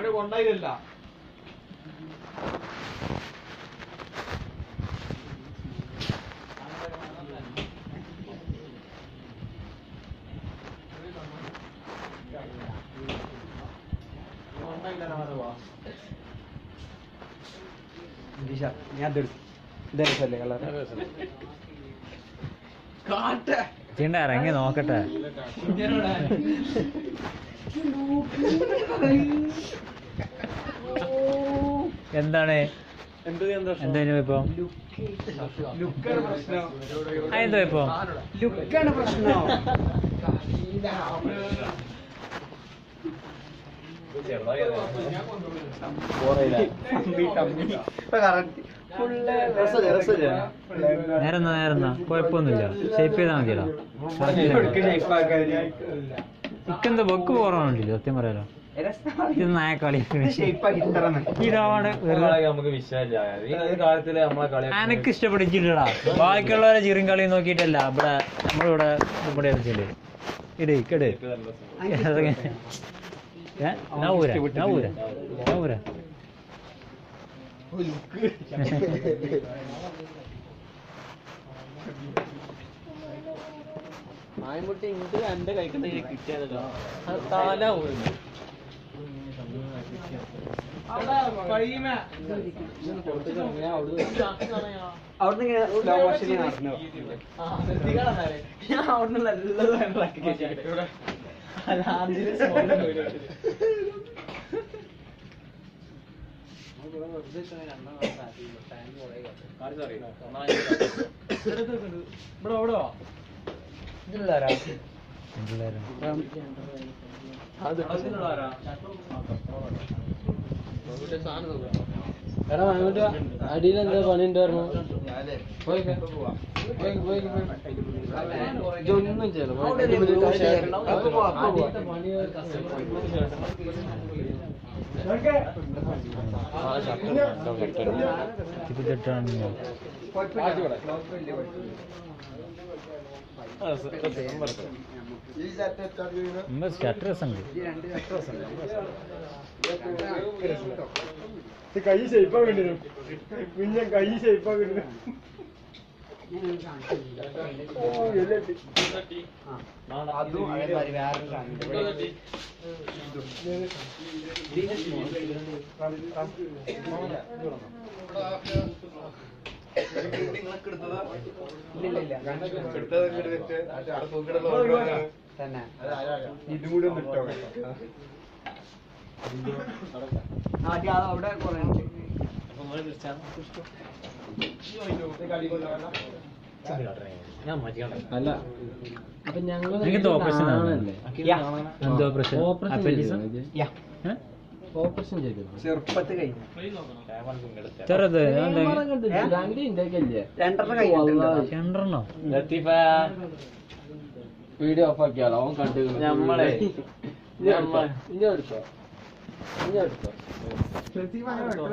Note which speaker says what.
Speaker 1: അവര് കൊണ്ടായില്ല
Speaker 2: ഞാൻ ഇതല്ലേ കളർ
Speaker 1: കാട്ടെ
Speaker 3: ചിണ്ട ഇറങ്ങി നോക്കട്ടെ എന്താണ് എന്താ ഇപ്പൊ
Speaker 2: ലുക്കാണ് പ്രശ്നം
Speaker 3: അതെന്തോ ഇപ്പൊ
Speaker 2: ലുക്കാണ് പ്രശ്നം ഇപ്പൊ കറക്റ്റ് ഫുള്ള്
Speaker 3: നേരെന്നാ നേരെന്നാ കുഴപ്പമൊന്നുമില്ല ഷേപ്പ് ചെയ്താൽ മതിയല്ലോ ഇക്കെന്താ ബൊക്ക് പോറാണല്ലോ സത്യം പറയാലോ ഇത് നായക്കളി ഇതാണ്
Speaker 1: നമുക്ക് വിശ്വാസമില്ല ഈ കാലത്തില് നമ്മളെ കളി
Speaker 3: എനക്ക് ഇഷ്ടപ്പെട്ടിട്ടില്ലടാ ബാക്കിയുള്ളവരെ ചിറും കളി നോക്കിയിട്ടല്ല ഇവിടെ നമ്മളിവിടെ ഇവിടെ വെച്ചില്ലേ ഇട് ഇക്കട് നവൂര നവൂര നവൂര
Speaker 1: മായമുട്ടി ഇങ്ങോട്ട് എന്റെ കൈക്കണ്ട കിട്ടിയതല്ലോ അത് തല പോയിരുന്നു
Speaker 2: അവിടുന്ന് ഇങ്ങനെ സ്ലോ മോഷനിൽ നടന്നു
Speaker 1: ഞാൻ അവിടെ നല്ലത് ഇവിടെ ഇവിടെ വാ ഇതിലാരാ
Speaker 3: എല്ലാരും
Speaker 1: അത് അതിലുള്ളാരാ
Speaker 4: എടാ അങ്ങോട്ട് അടിയിൽ എന്താ പണി ഉണ്ടായിരുന്നു ഇതൊന്നും
Speaker 3: ഇതിട്ടാണ് നമ്മൾ ഷട്ടർ ഉണ്ട്
Speaker 2: കൈ ഷേപ്പാക്കിട്ടുണ്ട് കുഞ്ഞ കൈ ഷേപ്പാക്കിട്ടുണ്ട് അതും അതേമാതിരി വേറൊരു സാധനം തന്നെ ഇതും കൂടി ഒന്ന് ഇട്ടോ ആദ്യം അത് അവിടെ കുറെ ഉണ്ട്
Speaker 4: അല്ല അപ്പൊ ഞങ്ങള്
Speaker 3: നിങ്ങൾക്ക് ഓപ്പറേഷൻ എന്തോ ഓപ്പറേഷൻ അപ്പൻഡിക്സ്
Speaker 2: യാ
Speaker 4: ഓപ്പറേഷൻ ചെയ്തു
Speaker 2: ചെറുപ്പത്ത് കഴിഞ്ഞു
Speaker 3: ചെറുത്
Speaker 2: രണ്ടര കഴിഞ്ഞിട്ടുണ്ട്
Speaker 3: രണ്ടെണ്ണോ
Speaker 4: വീഡിയോ ഓഫ് ആക്കിയാലോ അവൻ കണ്ടു
Speaker 1: ഞമ്മളെ
Speaker 4: ഇനി എടുത്തോ ഇനി എടുത്തോ